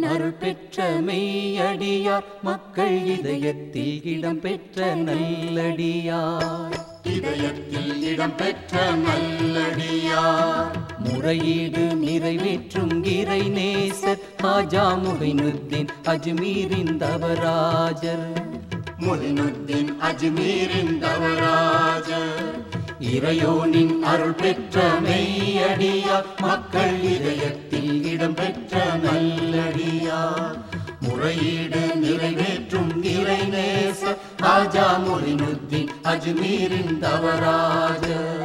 அருள் பெற்ற மெய்யடியார் மக்கள் இதயத்தில் இடம் பெற்ற நல்லடியார் இதயத்தில் இடம் பெற்ற நல்லடியார் முறையீடு நிறைவேற்றும் இறை நேசர் ஹாஜா முகைனுத்தீன் அஜ்மீரின் தவராஜர் முதினுத்தின் அஜ்மீரின் தவராஜர் இறையோனின் அருள் பெற்ற மெய்யடியார் மக்கள் இதயத்தில் இடம் பெற்ற நல்லடியார் முறையீடு நிறைவேற்றும் இறை நேச ராஜா முறினுத்தின் அஜ்மீரின் தவராஜர்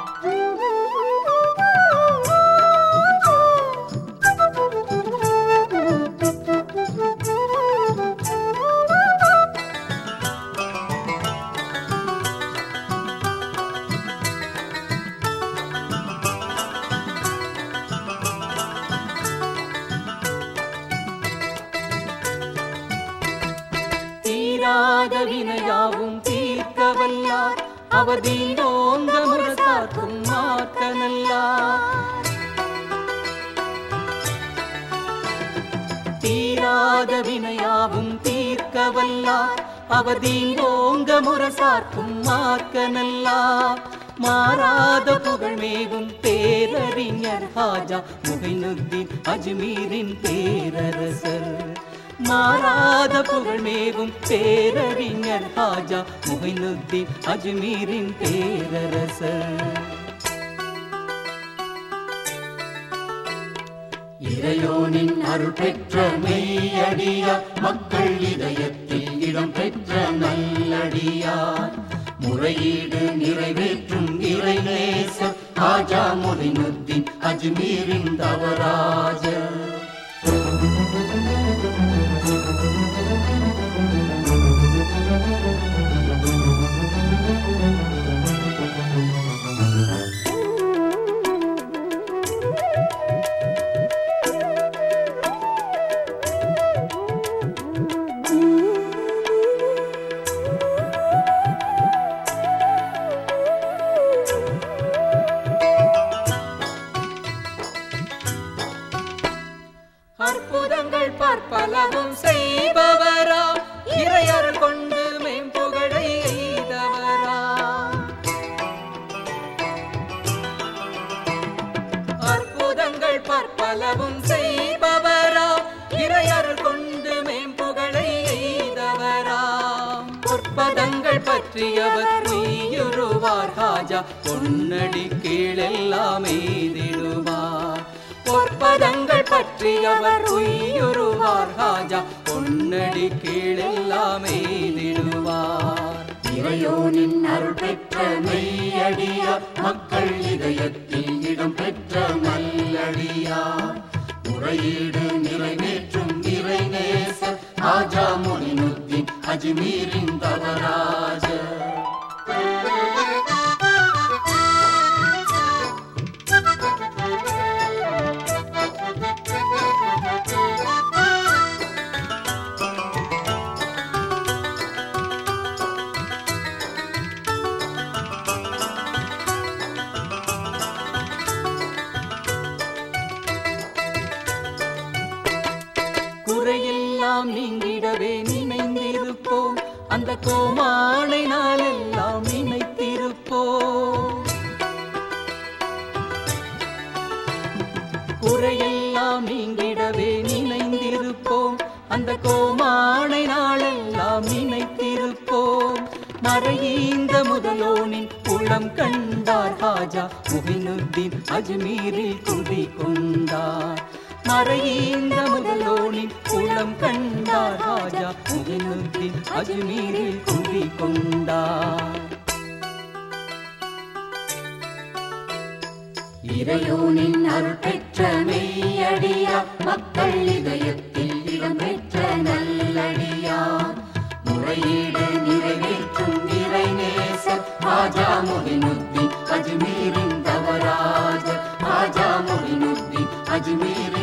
தீராத வினையாவும் தீர்க்க வல்லார் அவர் தீனோங்க முரசாக்கும் மாக்க நல்லார் தீராத வினையாவும் தீர்க்க வல்லார் அவர் தீங்கோங்க முரசார்க்கும் மாக்க நல்லார் மாறாத புகழ்மேவும் பேரறிஞர் ஹாஜா முகைனுத்தீன் அஜ்மீரின் பேரரசர் மாறாத புகழ்மேவும் பேரறிஞர் ஹாஜா முகைனுத்தீன் அஜ்மீரின் பேரரசர் இறையோனின் அருள் பெற்ற மெய்யடியார் மக்கள் இதயத்தில் இடம் பெற்ற நல்லடியார் முறையீடு நிறைவேற்றும் இறை நேசர் ராஜா முதினுத்தின் அஜ்மீரின் தவராஜர் அற்புதங்கள் பற்பலவும் செய்பவரா இறையருள் கொண்டு மேம்புகழை எய்தவரா அற்புதங்கள் பற்பலவும் செய்பவரா இறையருள் கொண்டு மேம்புகழை எய்தவரா பொற்பதங்கள் பற்றியவர் உயிருவார் ஹாஜா பொன்னடி கீழெல்லாம் எய்திடுவார் பொற்பதங்கள் பற்றியவர் உயிருவார் ஹாஜா பொன்னடி கீழெல்லாம் எய்திடுவார் இறையோனின் அருள் பெற்ற மெய்யடியார் மக்கள் இதயத்தில் இடம் பெற்ற நல்லடியார் முறையீடு நிறைவேற்றும் இறை நேசர் ராஜா முனினுத்தின் அஜ்மீரின் தவராஜர் குறையெல்லாம் நீங்கிடவே நினைந்திருப்போம் அந்த கோமானை நாளெல்லாம் நினைத்திருப்போம் குறையெல்லாம் நீங்கிடவே நினைந்திருப்போம் அந்த கோமானை நாளெல்லாம் நினைத்திருப்போம் மறையீந்த முதலோனின் குளம் கண்டார் ஹாஜா முகினுத்தீன் அஜ்மீரில் குடி கொண்டார் மறையீந்த முதலோனின் குளம் கண்டார் ஹாஜா முகினுத்தீன் அஜ்மீரில் குடி கொண்டார் இறையோனின் அருள் பெற்ற மெய்யடியார் மக்கள் இதயத்தில் இடம் பெற்ற நல்லடியார் முறையீடு நிறைவேற்றும் இறை நேசர் ராஜா முகினுத்தின் அஜ்மீரின் தவராஜ ராஜா முகினுத்தின் அஜ்மீரின்